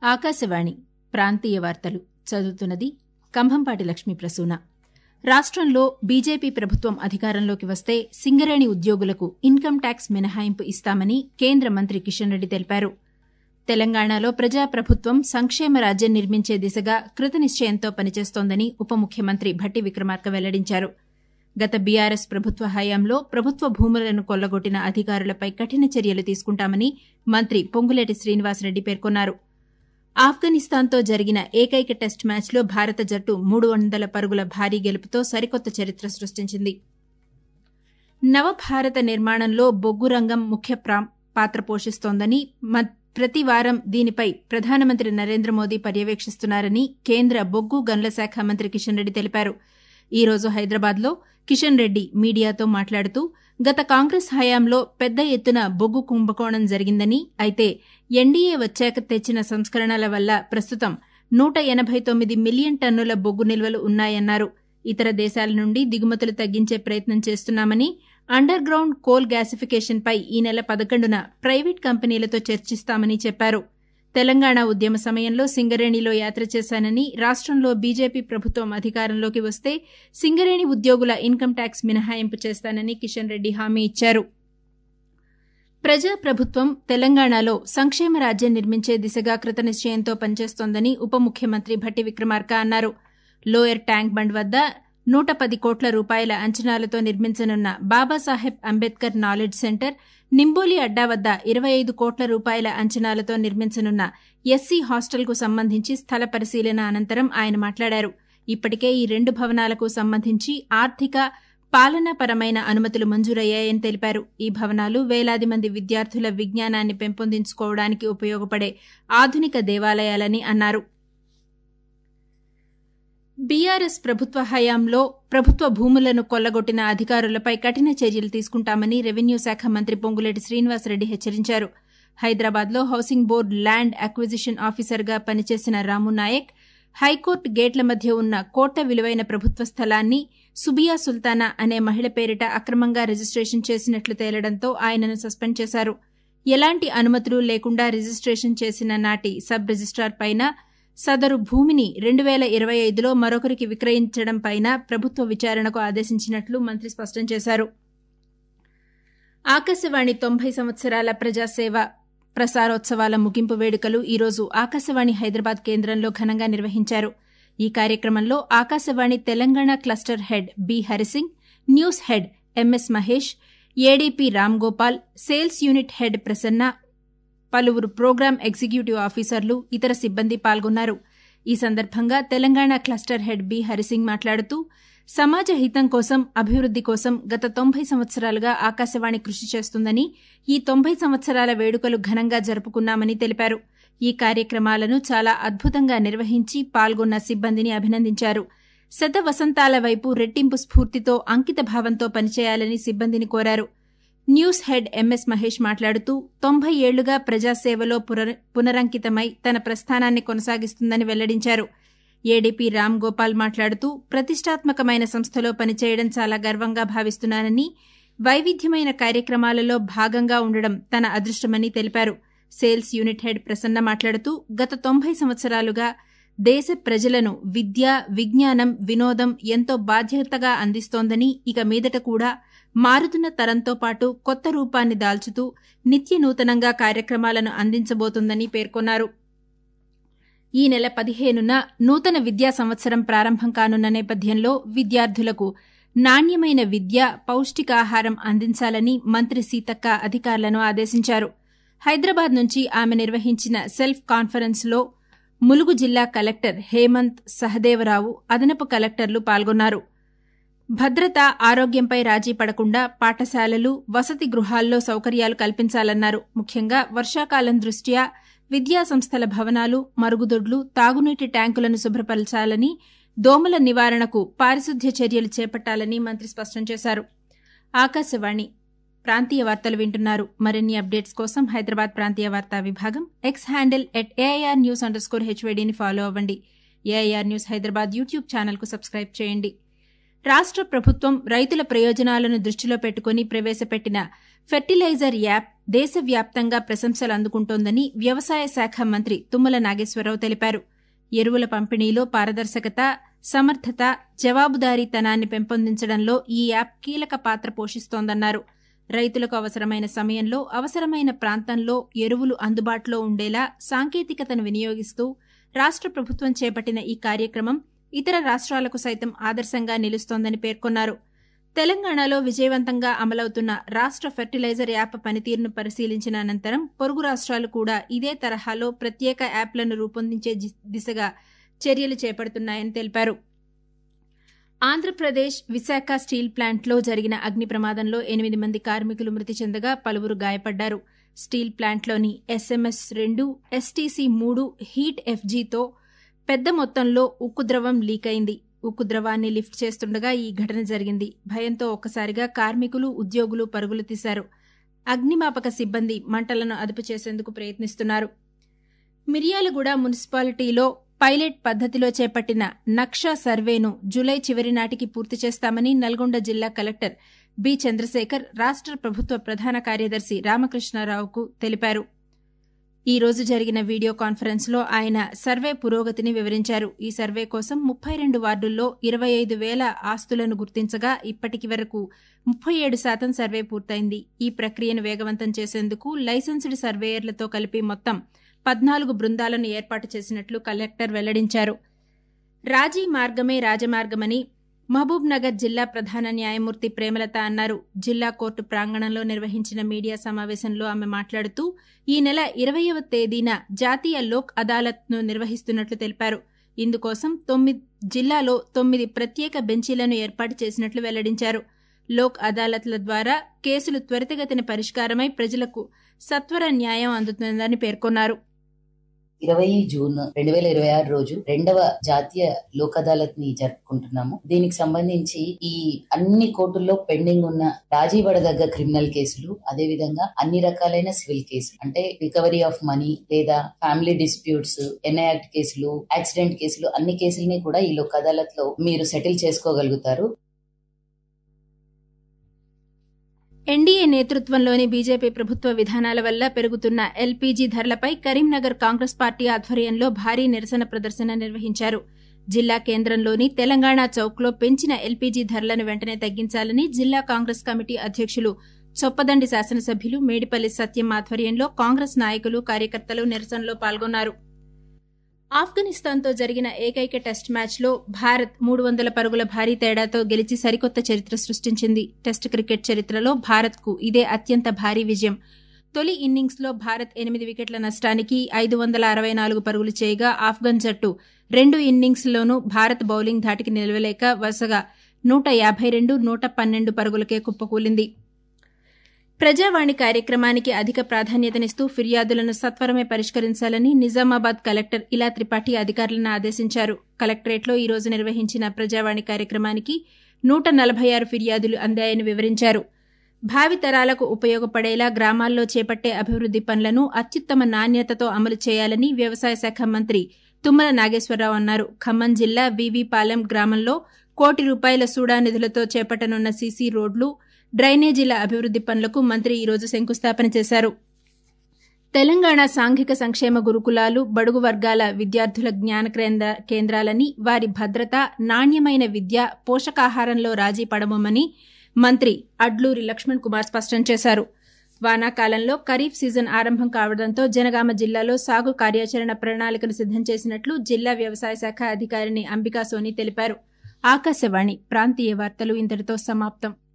ఆకాశవాణి ప్రాంతీయ వార్తలు చదువుతున్నది కంభంపాటి లక్ష్మీ ప్రసూన రాష్టంలో బీజేపీ ప్రభుత్వం అధికారంలోకి వస్తే సింగరేణి ఉద్యోగులకు ఇన్కమ్ ట్యాక్స్ మినహాయింపు ఇస్తామని కేంద్ర మంత్రి కిషన్ రెడ్డి తెలిపారు తెలంగాణలో ప్రజాప్రభుత్వం సంక్షేమ రాజ్యం నిర్మించే దిశగా కృతనిశ్చయంతో పనిచేస్తోందని ఉప ముఖ్యమంత్రి భట్టి విక్రమార్క వెల్లడించారు గత బీఆర్ఎస్ ప్రభుత్వ హయాంలో ప్రభుత్వ భూములను కొల్లగొట్టిన అధికారులపై కఠిన చర్యలు తీసుకుంటామని మంత్రి పొంగులేటి శ్రీనివాసరెడ్డి పేర్కొన్నారు ఆఫ్ఘనిస్తాన్తో జరిగిన ఏకైక టెస్ట్ మ్యాచ్లో భారత జట్టు మూడు వందల పరుగుల భారీ గెలుపుతో సరికొత్త చరిత్ర సృష్టించింది నవభారత నిర్మాణంలో బొగ్గు రంగం ముఖ్య పాత్ర పోషిస్తోందని ప్రతి వారం దీనిపై ప్రధానమంత్రి నరేంద్ర మోదీ పర్యవేక్షిస్తున్నారని కేంద్ర బొగ్గు గనుల శాఖ మంత్రి కిషన్ రెడ్డి తెలిపారు ఈ రోజు హైదరాబాద్లో కిషన్ రెడ్డి మీడియాతో మాట్లాడుతూ గత కాంగ్రెస్ హయాంలో పెద్ద ఎత్తున బొగ్గు కుంభకోణం జరిగిందని అయితే ఎన్డీఏ వచ్చాక తెచ్చిన సంస్కరణల వల్ల ప్రస్తుతం నూట ఎనబై తొమ్మిది మిలియన్ టన్నుల బొగ్గు నిల్వలు ఉన్నాయన్నారు ఇతర దేశాల నుండి దిగుమతులు తగ్గించే ప్రయత్నం చేస్తున్నామని అండర్ గ్రౌండ్ కోల్ గ్యాసిఫికేషన్పై ఈ నెల పదకొండున ప్రైవేట్ కంపెనీలతో చర్చిస్తామని చెప్పారు తెలంగాణ ఉద్యమ సమయంలో సింగరేణిలో యాత్ర చేశానని రాష్టంలో బీజేపీ ప్రభుత్వం అధికారంలోకి వస్తే సింగరేణి ఉద్యోగుల ఇన్కమ్ ట్యాక్స్ మినహాయింపు చేస్తానని కిషన్ రెడ్డి హామీ ఇచ్చారు ప్రజాప్రభుత్వం తెలంగాణలో సంక్షేమ రాజ్యం నిర్మించే దిశగా కృతనిశ్చయంతో పనిచేస్తోందని ఉప ముఖ్యమంత్రి భట్టి విక్రమార్క అన్నారు లోయర్ ట్యాంక్ బండ్ వద్ద నూట పది కోట్ల రూపాయల అంచనాలతో నిర్మించనున్న బాబాసాహెబ్ అంబేద్కర్ నాలెడ్జ్ సెంటర్ నింబోలి అడ్డా వద్ద ఇరవై ఐదు కోట్ల రూపాయల అంచనాలతో నిర్మించనున్న ఎస్సీ హాస్టల్కు సంబంధించి స్థల పరిశీలన అనంతరం ఆయన మాట్లాడారు ఇప్పటికే ఈ రెండు భవనాలకు సంబంధించి ఆర్థిక పాలనాపరమైన అనుమతులు మంజూరయ్యాయని తెలిపారు ఈ భవనాలు వేలాది మంది విద్యార్థుల విజ్ఞానాన్ని పెంపొందించుకోవడానికి ఉపయోగపడే ఆధునిక దేవాలయాలని అన్నారు బీఆర్ఎస్ ప్రభుత్వ హయాంలో ప్రభుత్వ భూములను కొల్లగొట్టిన అధికారులపై కఠిన చర్యలు తీసుకుంటామని రెవెన్యూ శాఖ మంత్రి పొంగులేటి శ్రీనివాసరెడ్డి హెచ్చరించారు హైదరాబాద్లో హౌసింగ్ బోర్డు ల్యాండ్ అక్విజిషన్ ఆఫీసర్గా పనిచేసిన రాము నాయక్ హైకోర్టు గేట్ల మధ్య ఉన్న కోట్ల విలువైన ప్రభుత్వ స్థలాన్ని సుబియా సుల్తానా అనే మహిళ పేరిట అక్రమంగా రిజిస్ట్రేషన్ చేసినట్లు తేలడంతో ఆయనను సస్పెండ్ చేశారు ఎలాంటి అనుమతులు లేకుండా రిజిస్ట్రేషన్ చేసిన నాటి సబ్ రిజిస్టార్ పైన సదరు భూమిని రెండు వేల ఇరవై ఐదులో మరొకరికి విక్రయించడంపైన ప్రభుత్వ విచారణకు ఆదేశించినట్లు మంత్రి స్పష్టం చేశారు ఆకాశవాణి తొంభై సంవత్సరాల ప్రజాసేవ ప్రసారోత్సవాల ముగింపు వేడుకలు ఈరోజు ఆకాశవాణి హైదరాబాద్ కేంద్రంలో ఘనంగా నిర్వహించారు ఈ కార్యక్రమంలో Akashvani Telangana cluster head B Harisingh news head MS Mahesh ADP Ram Gopal sales unit head Prasanna పలువురు ప్రోగ్రాం ఎగ్జిక్యూటివ్ ఆఫీసర్లు ఇతర సిబ్బంది పాల్గొన్నారు ఈ సందర్భంగా Telangana cluster head B Harisingh మాట్లాడుతూ సమాజ హితం కోసం అభివృద్ది కోసం గత తొంభై సంవత్సరాలుగా ఆకాశవాణి కృషి చేస్తుందని ఈ తొంభై సంవత్సరాల వేడుకలు ఘనంగా జరుపుకున్నామని తెలిపారు ఈ కార్యక్రమాలను చాలా అద్భుతంగా నిర్వహించి పాల్గొన్న సిబ్బందిని అభినందించారు శత వసంతాల వైపు రెట్టింపు స్ఫూర్తితో అంకిత భావంతో పనిచేయాలని సిబ్బందిని కోరారు న్యూస్ హెడ్ ఎంఎస్ మహేష్ మాట్లాడుతూ తొంభై ఏళ్లుగా ప్రజాసేవలో పునరంకితమై తన ప్రస్థానాన్ని కొనసాగిస్తుందని వెల్లడించారు ఏడీపీ రామ్ గోపాల్ మాట్లాడుతూ ప్రతిష్టాత్మకమైన సంస్థలో పనిచేయడం చాలా గర్వంగా భావిస్తున్నానని వైవిధ్యమైన కార్యక్రమాలలో భాగంగా ఉండడం తన అదృష్టమని తెలిపారు సేల్స్ యూనిట్ హెడ్ ప్రసన్న మాట్లాడుతూ గత తొంభై సంవత్సరాలుగా దేశ ప్రజలను విద్య విజ్ఞానం వినోదం ఎంతో బాధ్యతగా అందిస్తోందని ఇక మీదట కూడా మారుతున్న తరంతో పాటు కొత్త రూపాన్ని దాల్చుతూ నిత్య నూతనంగా కార్యక్రమాలను అందించబోతోందని పేర్కొన్నారు ఈ నెల పదిహేనున నూతన విద్యా సంవత్సరం ప్రారంభం కానున్న నేపథ్యంలో విద్యార్థులకు నాణ్యమైన విద్య పౌష్టికాహారం అందించాలని మంత్రి సీతక్క అధికారులను ఆదేశించారు హైదరాబాద్ నుంచి ఆమె నిర్వహించిన సెల్ఫ్ కాన్ఫరెన్స్లో ములుగు జిల్లా కలెక్టర్ హేమంత్ సహదేవరావు అదనపు కలెక్టర్లు పాల్గొన్నారు భద్రత ఆరోగ్యంపై రాజీ పడకుండా పాఠశాలలు వసతి గృహాల్లో సౌకర్యాలు కల్పించాలన్నారు ముఖ్యంగా వర్షాకాలం దృష్ట్యా విద్యా సంస్థల భవనాలు మరుగుదొడ్లు తాగునీటి ట్యాంకులను శుభ్రపరచాలని దోమల నివారణకు పారిశుద్ధ్య చర్యలు చేపట్టాలని మంత్రి స్పష్టం చేశారు ఆకాశవాణి ప్రాంతీయ వార్తలు వింటున్నారు మరిన్ని అప్డేట్స్ కోసం హైదరాబాద్ ప్రాంతీయ వార్తా విభాగం X handle at AIR news underscore హెచ్వైడీని ఫాలో అవ్వండి ఏఐఆర్ న్యూస్ హైదరాబాద్ యూట్యూబ్ ఛానల్కు సబ్స్క్రైబ్ చేయండి రాష్ట ప్రభుత్వం రైతుల ప్రయోజనాలను దృష్టిలో పెట్టుకుని ప్రవేశపెట్టిన ఫెర్టిలైజర్ యాప్ దేశవ్యాప్తంగా ప్రశంసలు అందుకుంటోందని వ్యవసాయ శాఖ మంత్రి తుమ్మల నాగేశ్వరరావు తెలిపారు ఎరువుల పంపిణీలో పారదర్శకత సమర్థత జవాబుదారీతనాన్ని పెంపొందించడంలో ఈ యాప్ కీలక పాత్ర పోషిస్తోందన్నారు రైతులకు అవసరమైన సమయంలో అవసరమైన ప్రాంతంలో ఎరువులు అందుబాటులో ఉండేలా సాంకేతికతను వినియోగిస్తూ రాష్ట ప్రభుత్వం చేపట్టిన ఈ కార్యక్రమం ఇతర రాష్ట్రాలకు సైతం ఆదర్శంగా నిలుస్తోందని పేర్కొన్నారు తెలంగాణలో విజయవంతంగా అమలవుతున్న రాష్ట ఫెర్టిలైజర్ యాప్ పనితీరును పరిశీలించిన అనంతరం పొరుగు రాష్ట్రాలు కూడా ఇదే తరహాలో ప్రత్యేక యాప్లను రూపొందించే దిశగా చర్యలు చేపడుతున్నాయని తెలిపారు ఆంధ్రప్రదేశ్ విశాఖ స్టీల్ ప్లాంట్లో జరిగిన అగ్ని ప్రమాదంలో ఎనిమిది మంది కార్మికులు మృతి చెందగా పలువురు గాయపడ్డారు స్టీల్ ప్లాంట్లోని ఎస్ఎంఎస్ రెండు ఎస్టీసీ మూడు హీట్ ఎఫ్జీతో పెద్ద మొత్తంలో ఉక్కు ద్రవం లీక్ అయింది ఉక్కు ద్రవాన్ని లిఫ్ట్ చేస్తుండగా ఈ ఘటన జరిగింది భయంతో ఒక్కసారిగా కార్మికులు ఉద్యోగులు పరుగులు తీశారు అగ్నిమాపక సిబ్బంది మంటలను అదుపు చేసేందుకు ప్రయత్నిస్తున్నారు మిర్యాలగూడ మున్సిపాలిటీలో పైలట్ పద్దతిలో చేపట్టిన నక్షా సర్వేను జులై చివరి నాటికి పూర్తి చేస్తామని నల్గొండ జిల్లా కలెక్టర్ బి చంద్రశేఖర్ రాష్ట ప్రభుత్వ ప్రధాన కార్యదర్శి రామకృష్ణారావుకు తెలిపారు ఈ రోజు జరిగిన వీడియో కాన్ఫరెన్స్లో ఆయన సర్వే పురోగతిని వివరించారు ఈ సర్వే కోసం ముప్పై రెండు వార్డుల్లో ఇరవై ఐదు వేల ఆస్తులను గుర్తించగా ఇప్పటికి వరకు ముప్పై ఏడు శాతం సర్వే పూర్తయింది ఈ ప్రక్రియను వేగవంతం చేసేందుకు లైసెన్స్డ్ సర్వేయర్లతో కలిపి మొత్తం పద్నాలుగు బృందాలను ఏర్పాటు చేసినట్లు కలెక్టర్ వెల్లడించారు రాజీ మార్గమే రాజమార్గమని మహబూబ్ నగర్ జిల్లా ప్రధాన న్యాయమూర్తి ప్రేమలత అన్నారు జిల్లా కోర్టు ప్రాంగణంలో నిర్వహించిన మీడియా సమావేశంలో ఆమె మాట్లాడుతూ ఈ నెల ఇరవయవ తేదీన జాతీయ లోక్ అదాలత్ను నిర్వహిస్తున్నట్లు తెలిపారు ఇందుకోసం తొమ్మిది జిల్లాలో తొమ్మిది ప్రత్యేక బెంచీలను ఏర్పాటు చేసినట్లు వెల్లడించారు లోక్ అదాలత్ల ద్వారా కేసులు త్వరితగతిన పరిష్కారమై ప్రజలకు సత్వర న్యాయం అందుతుందని పేర్కొన్నారు ఇరవై జూన్ రెండు వేల ఇరవై ఆరు రోజు రెండవ జాతీయ లోక్ అదాలత్ ని జరుపుకుంటున్నాము దీనికి సంబంధించి ఈ అన్ని కోర్టుల్లో పెండింగ్ ఉన్న రాజీ పడదగ్గ క్రిమినల్ కేసులు అదే విధంగా అన్ని రకాలైన సివిల్ కేసులు అంటే రికవరీ ఆఫ్ మనీ లేదా ఫ్యామిలీ డిస్ప్యూట్స్ ఎన్ఐ యాక్ట్ కేసులు యాక్సిడెంట్ కేసులు అన్ని కేసుల్ని కూడా ఈ లోక్ అదాలత్ లో మీరు సెటిల్ చేసుకోగలుగుతారు ఎన్డీఏ నేతృత్వంలోని బీజేపీ ప్రభుత్వ విధానాల వల్ల పెరుగుతున్న ఎల్పీజీ ధరలపై కరీంనగర్ కాంగ్రెస్ పార్టీ ఆధ్వర్యంలో భారీ నిరసన ప్రదర్శన నిర్వహించారు జిల్లా కేంద్రంలోని తెలంగాణ చౌక్లో పెంచిన ఎల్పీజీ ధరలను వెంటనే తగ్గించాలని జిల్లా కాంగ్రెస్ కమిటీ అధ్యక్షులు చొప్పదండి శాసనసభ్యులు మేడిపల్లి సత్యం ఆధ్వర్యంలో కాంగ్రెస్ నాయకులు కార్యకర్తలు నిరసనలో పాల్గొన్నారు ఆఫ్ఘనిస్తాన్తో జరిగిన ఏకైక టెస్ట్ మ్యాచ్లో భారత్ మూడు వందల పరుగుల భారీ తేడాతో గెలిచి సరికొత్త చరిత్ర సృష్టించింది టెస్ట్ క్రికెట్ చరిత్రలో భారత్కు ఇదే అత్యంత భారీ విజయం తొలి ఇన్నింగ్స్లో భారత్ ఎనిమిది వికెట్ల నష్టానికి ఐదు వందల అరవై నాలుగు పరుగులు చేయగా ఆఫ్ఘన్ జట్టు రెండు ఇన్నింగ్స్లోనూ భారత్ బౌలింగ్ ధాటికి నిలవలేక వరుసగా నూట యాభై రెండు నూట పన్నెండు పరుగులకే కుప్పకూలింది ప్రజావాణి కార్యక్రమానికి అధిక ప్రాధాన్యతనిస్తూ ఫిర్యాదులను సత్వరమే పరిష్కరించాలని నిజామాబాద్ కలెక్టర్ ఇలా త్రిపాఠి అధికారులను ఆదేశించారు కలెక్టరేట్లో ఈ రోజు నిర్వహించిన ప్రజావాణి కార్యక్రమానికి నూట నలభై ఆరు ఫిర్యాదులు అందాయని వివరించారు భావితరాలకు ఉపయోగపడేలా గ్రామాల్లో చేపట్టే అభివృద్ది పనులను అత్యుత్తమ నాణ్యతతో అమలు చేయాలని వ్యవసాయ శాఖ మంత్రి తుమ్మల నాగేశ్వరరావు అన్నారు ఖమ్మం జిల్లా వీవీపాలెం గ్రామంలో కోటి రూపాయల సూడా నిధులతో చేపట్టనున్న సీసీ రోడ్లు డ్రైనేజీల అభివృద్ది పనులకు మంత్రి ఈరోజు శంకుస్థాపన చేశారు తెలంగాణ సాంఘిక సంక్షేమ గురుకులాలు బడుగు వర్గాల విద్యార్థుల జ్ఞాన కేంద్రాలని వారి భద్రత నాణ్యమైన విద్య పోషకాహారంలో రాజీ పడమని మంత్రి అడ్లూరి లక్ష్మణ్ కుమార్ స్పష్టం చేశారు వానాకాలంలో ఖరీఫ్ సీజన్ ఆరంభం కావడంతో జనగామ జిల్లాలో సాగు కార్యాచరణ ప్రణాళికను సిద్దం చేసినట్లు జిల్లా వ్యవసాయ శాఖ అధికారిని అంబికా సోని తెలిపారు ఆకాశవాణి ప్రాంతీయ వార్తలు ఇంతటితో సమాప్తం